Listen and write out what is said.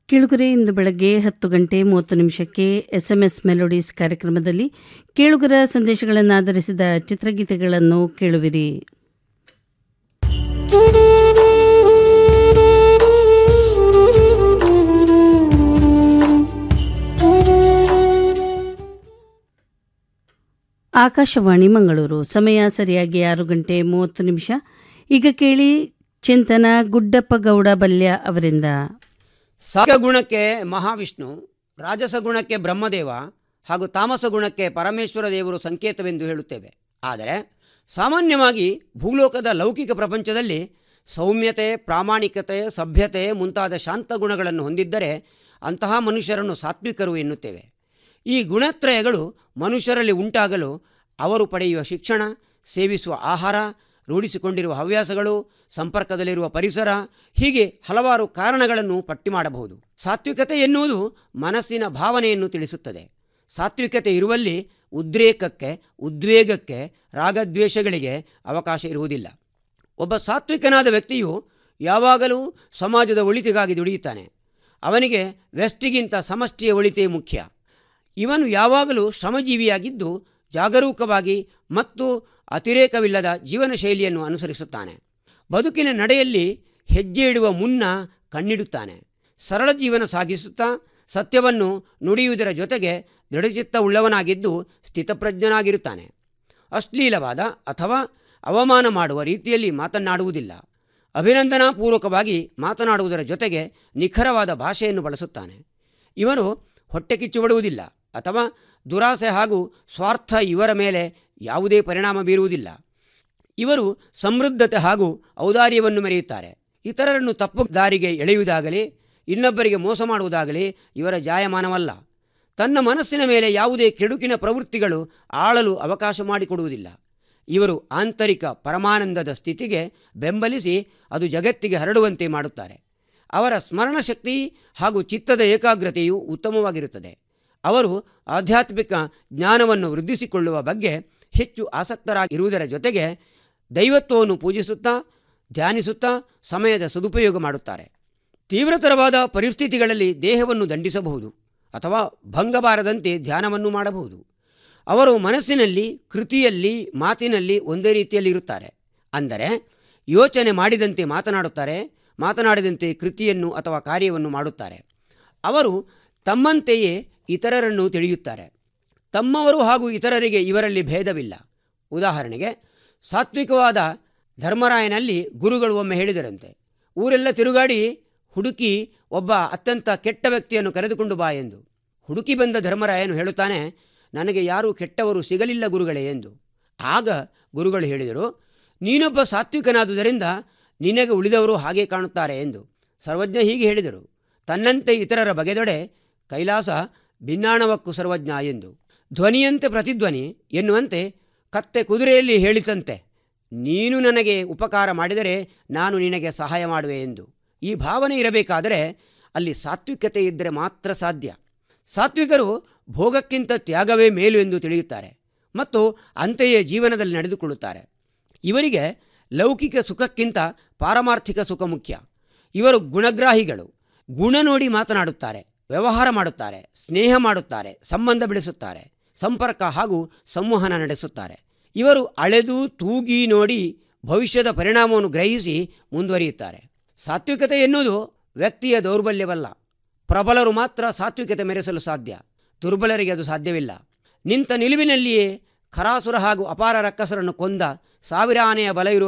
ಕೇಳುಗರೆ ಇಂದು ಬೆಳಗ್ಗೆ ಹತ್ತು ಗಂಟೆ ಮೂವತ್ತು ನಿಮಿಷಕ್ಕೆ ಎಸ್ ಎಂ ಎಸ್ ಮೆಲೋಡೀಸ್ ಕಾರ್ಯಕ್ರಮದಲ್ಲಿ ಕೇಳುಗರ ಸಂದೇಶಗಳನ್ನು ಆಧರಿಸಿದ ಚಿತ್ರಗೀತೆಗಳನ್ನು ಕೇಳುವಿರಿ ಆಕಾಶವಾಣಿ ಮಂಗಳೂರು ಸಮಯ ಸರಿಯಾಗಿ ಆರು ಗಂಟೆ ಮೂವತ್ತು ನಿಮಿಷ ಈಗ ಕೇಳಿ ಚಿಂತನ ಗುಡ್ಡಪ್ಪ ಗೌಡ ಬಲ್ಯ ಅವರಿಂದ ಸಾತ್ವಿಕ ಗುಣಕ್ಕೆ ಮಹಾವಿಷ್ಣು ರಾಜಸ ಗುಣಕ್ಕೆ ಬ್ರಹ್ಮದೇವ ಹಾಗೂ ತಾಮಸ ಗುಣಕ್ಕೆ ಪರಮೇಶ್ವರ ದೇವರು ಸಂಕೇತವೆಂದು ಹೇಳುತ್ತೇವೆ ಆದರೆ ಸಾಮಾನ್ಯವಾಗಿ ಭೂಲೋಕದ ಲೌಕಿಕ ಪ್ರಪಂಚದಲ್ಲಿ ಸೌಮ್ಯತೆ ಪ್ರಾಮಾಣಿಕತೆ ಸಭ್ಯತೆ ಮುಂತಾದ ಶಾಂತ ಗುಣಗಳನ್ನು ಹೊಂದಿದ್ದರೆ ಅಂತಹ ಮನುಷ್ಯರನ್ನು ಸಾತ್ವಿಕರು ಎನ್ನುತ್ತೇವೆ ಈ ಗುಣತ್ರಯಗಳು ಮನುಷ್ಯರಲ್ಲಿ ಉಂಟಾಗಲು ಅವರು ಪಡೆಯುವ ಶಿಕ್ಷಣ ಸೇವಿಸುವ ಆಹಾರ ರೂಢಿಸಿಕೊಂಡಿರುವ ಹವ್ಯಾಸಗಳು ಸಂಪರ್ಕದಲ್ಲಿರುವ ಪರಿಸರ ಹೀಗೆ ಹಲವಾರು ಕಾರಣಗಳನ್ನು ಪಟ್ಟಿ ಮಾಡಬಹುದು ಸಾತ್ವಿಕತೆ ಎನ್ನುವುದು ಮನಸ್ಸಿನ ಭಾವನೆಯನ್ನು ತಿಳಿಸುತ್ತದೆ ಸಾತ್ವಿಕತೆ ಇರುವಲ್ಲಿ ಉದ್ರೇಕಕ್ಕೆ ಉದ್ವೇಗಕ್ಕೆ ರಾಗದ್ವೇಷಗಳಿಗೆ ಅವಕಾಶ ಇರುವುದಿಲ್ಲ ಒಬ್ಬ ಸಾತ್ವಿಕನಾದ ವ್ಯಕ್ತಿಯು ಯಾವಾಗಲೂ ಸಮಾಜದ ಒಳಿತಿಗಾಗಿ ದುಡಿಯುತ್ತಾನೆ ಅವನಿಗೆ ವ್ಯಷ್ಟಿಗಿಂತ ಸಮಷ್ಟಿಯ ಒಳಿತೇ ಮುಖ್ಯ ಇವನು ಯಾವಾಗಲೂ ಶ್ರಮಜೀವಿಯಾಗಿದ್ದು ಜಾಗರೂಕವಾಗಿ ಮತ್ತು ಅತಿರೇಕವಿಲ್ಲದ ಜೀವನ ಶೈಲಿಯನ್ನು ಅನುಸರಿಸುತ್ತಾನೆ ಬದುಕಿನ ನಡೆಯಲ್ಲಿ ಹೆಜ್ಜೆ ಇಡುವ ಮುನ್ನ ಕಣ್ಣಿಡುತ್ತಾನೆ ಸರಳ ಜೀವನ ಸಾಗಿಸುತ್ತಾ ಸತ್ಯವನ್ನು ನುಡಿಯುವುದರ ಜೊತೆಗೆ ದೃಢಚಿತ್ತವುಳ್ಳವನಾಗಿದ್ದು ಸ್ಥಿತಪ್ರಜ್ಞನಾಗಿರುತ್ತಾನೆ ಅಶ್ಲೀಲವಾದ ಅಥವಾ ಅವಮಾನ ಮಾಡುವ ರೀತಿಯಲ್ಲಿ ಮಾತನಾಡುವುದಿಲ್ಲ ಅಭಿನಂದನಾಪೂರ್ವಕವಾಗಿ ಮಾತನಾಡುವುದರ ಜೊತೆಗೆ ನಿಖರವಾದ ಭಾಷೆಯನ್ನು ಬಳಸುತ್ತಾನೆ ಇವನು ಹೊಟ್ಟೆ ಕಿಚ್ಚುಬಿಡುವುದಿಲ್ಲ ಅಥವಾ ದುರಾಸೆ ಹಾಗೂ ಸ್ವಾರ್ಥ ಇವರ ಮೇಲೆ ಯಾವುದೇ ಪರಿಣಾಮ ಬೀರುವುದಿಲ್ಲ ಇವರು ಸಮೃದ್ಧತೆ ಹಾಗೂ ಔದಾರ್ಯವನ್ನು ಮೆರೆಯುತ್ತಾರೆ ಇತರರನ್ನು ತಪ್ಪು ದಾರಿಗೆ ಎಳೆಯುವುದಾಗಲಿ ಇನ್ನೊಬ್ಬರಿಗೆ ಮೋಸ ಮಾಡುವುದಾಗಲಿ ಇವರ ಜಾಯಮಾನವಲ್ಲ ತನ್ನ ಮನಸ್ಸಿನ ಮೇಲೆ ಯಾವುದೇ ಕೆಡುಕಿನ ಪ್ರವೃತ್ತಿಗಳು ಆಳಲು ಅವಕಾಶ ಮಾಡಿಕೊಡುವುದಿಲ್ಲ ಇವರು ಆಂತರಿಕ ಪರಮಾನಂದದ ಸ್ಥಿತಿಗೆ ಬೆಂಬಲಿಸಿ ಅದು ಜಗತ್ತಿಗೆ ಹರಡುವಂತೆ ಮಾಡುತ್ತಾರೆ ಅವರ ಸ್ಮರಣಶಕ್ತಿ ಹಾಗೂ ಚಿತ್ತದ ಏಕಾಗ್ರತೆಯು ಉತ್ತಮವಾಗಿರುತ್ತದೆ ಅವರು ಆಧ್ಯಾತ್ಮಿಕ ಜ್ಞಾನವನ್ನು ವೃದ್ಧಿಸಿಕೊಳ್ಳುವ ಬಗ್ಗೆ ಹೆಚ್ಚು ಆಸಕ್ತರಾಗಿರುವುದರ ಜೊತೆಗೆ ದೈವತ್ವವನ್ನು ಪೂಜಿಸುತ್ತಾ ಧ್ಯಾನಿಸುತ್ತಾ ಸಮಯದ ಸದುಪಯೋಗ ಮಾಡುತ್ತಾರೆ ತೀವ್ರತರವಾದ ಪರಿಸ್ಥಿತಿಗಳಲ್ಲಿ ದೇಹವನ್ನು ದಂಡಿಸಬಹುದು ಅಥವಾ ಭಂಗಬಾರದಂತೆ ಧ್ಯಾನವನ್ನು ಮಾಡಬಹುದು ಅವರು ಮನಸ್ಸಿನಲ್ಲಿ ಕೃತಿಯಲ್ಲಿ ಮಾತಿನಲ್ಲಿ ಒಂದೇ ರೀತಿಯಲ್ಲಿ ಇರುತ್ತಾರೆ ಅಂದರೆ ಯೋಚನೆ ಮಾಡಿದಂತೆ ಮಾತನಾಡುತ್ತಾರೆ ಮಾತನಾಡಿದಂತೆ ಕೃತಿಯನ್ನು ಅಥವಾ ಕಾರ್ಯವನ್ನು ಮಾಡುತ್ತಾರೆ ಅವರು ತಮ್ಮಂತೆಯೇ ಇತರರನ್ನು ತಿಳಿಯುತ್ತಾರೆ ತಮ್ಮವರು ಹಾಗೂ ಇತರರಿಗೆ ಇವರಲ್ಲಿ ಭೇದವಿಲ್ಲ ಉದಾಹರಣೆಗೆ ಸಾತ್ವಿಕವಾದ ಧರ್ಮರಾಯನಲ್ಲಿ ಗುರುಗಳು ಒಮ್ಮೆ ಹೇಳಿದರಂತೆ ಊರೆಲ್ಲ ತಿರುಗಾಡಿ ಹುಡುಕಿ ಒಬ್ಬ ಅತ್ಯಂತ ಕೆಟ್ಟ ವ್ಯಕ್ತಿಯನ್ನು ಕರೆದುಕೊಂಡು ಬಾ ಎಂದು ಹುಡುಕಿ ಬಂದ ಧರ್ಮರಾಯನು ಹೇಳುತ್ತಾನೆ ನನಗೆ ಯಾರೂ ಕೆಟ್ಟವರು ಸಿಗಲಿಲ್ಲ ಗುರುಗಳೇ ಎಂದು ಆಗ ಗುರುಗಳು ಹೇಳಿದರು ನೀನೊಬ್ಬ ಸಾತ್ವಿಕನಾದುದರಿಂದ ನಿನಗೆ ಉಳಿದವರು ಹಾಗೆ ಕಾಣುತ್ತಾರೆ ಎಂದು ಸರ್ವಜ್ಞ ಹೀಗೆ ಹೇಳಿದರು ತನ್ನಂತೆ ಇತರರ ಬಗೆದೊಡೆ ಕೈಲಾಸ ಭಿನ್ನಾಣವಕ್ಕೂ ಸರ್ವಜ್ಞ ಎಂದು ಧ್ವನಿಯಂತೆ ಪ್ರತಿಧ್ವನಿ ಎನ್ನುವಂತೆ ಕತ್ತೆ ಕುದುರೆಯಲ್ಲಿ ಹೇಳಿತಂತೆ ನೀನು ನನಗೆ ಉಪಕಾರ ಮಾಡಿದರೆ ನಾನು ನಿನಗೆ ಸಹಾಯ ಮಾಡುವೆ ಎಂದು ಈ ಭಾವನೆ ಇರಬೇಕಾದರೆ ಅಲ್ಲಿ ಸಾತ್ವಿಕತೆ ಇದ್ದರೆ ಮಾತ್ರ ಸಾಧ್ಯ ಸಾತ್ವಿಕರು ಭೋಗಕ್ಕಿಂತ ತ್ಯಾಗವೇ ಮೇಲು ಎಂದು ತಿಳಿಯುತ್ತಾರೆ ಮತ್ತು ಅಂತೆಯೇ ಜೀವನದಲ್ಲಿ ನಡೆದುಕೊಳ್ಳುತ್ತಾರೆ ಇವರಿಗೆ ಲೌಕಿಕ ಸುಖಕ್ಕಿಂತ ಪಾರಮಾರ್ಥಿಕ ಸುಖ ಮುಖ್ಯ ಇವರು ಗುಣಗ್ರಾಹಿಗಳು ಗುಣ ನೋಡಿ ಮಾತನಾಡುತ್ತಾರೆ ವ್ಯವಹಾರ ಮಾಡುತ್ತಾರೆ ಸ್ನೇಹ ಮಾಡುತ್ತಾರೆ ಸಂಬಂಧ ಬೆಳೆಸುತ್ತಾರೆ ಸಂಪರ್ಕ ಹಾಗೂ ಸಂವಹನ ನಡೆಸುತ್ತಾರೆ ಇವರು ಅಳೆದು ತೂಗಿ ನೋಡಿ ಭವಿಷ್ಯದ ಪರಿಣಾಮವನ್ನು ಗ್ರಹಿಸಿ ಮುಂದುವರಿಯುತ್ತಾರೆ ಸಾತ್ವಿಕತೆ ಎನ್ನುವುದು ವ್ಯಕ್ತಿಯ ದೌರ್ಬಲ್ಯವಲ್ಲ ಪ್ರಬಲರು ಮಾತ್ರ ಸಾತ್ವಿಕತೆ ಮೆರೆಸಲು ಸಾಧ್ಯ ದುರ್ಬಲರಿಗೆ ಅದು ಸಾಧ್ಯವಿಲ್ಲ ನಿಂತ ನಿಲುವಿನಲ್ಲಿಯೇ ಖರಾಸುರ ಹಾಗೂ ಅಪಾರ ರಕ್ಕಸರನ್ನು ಕೊಂದ ಸಾವಿರ ಆನೆಯ ಬಲ ಇರುವ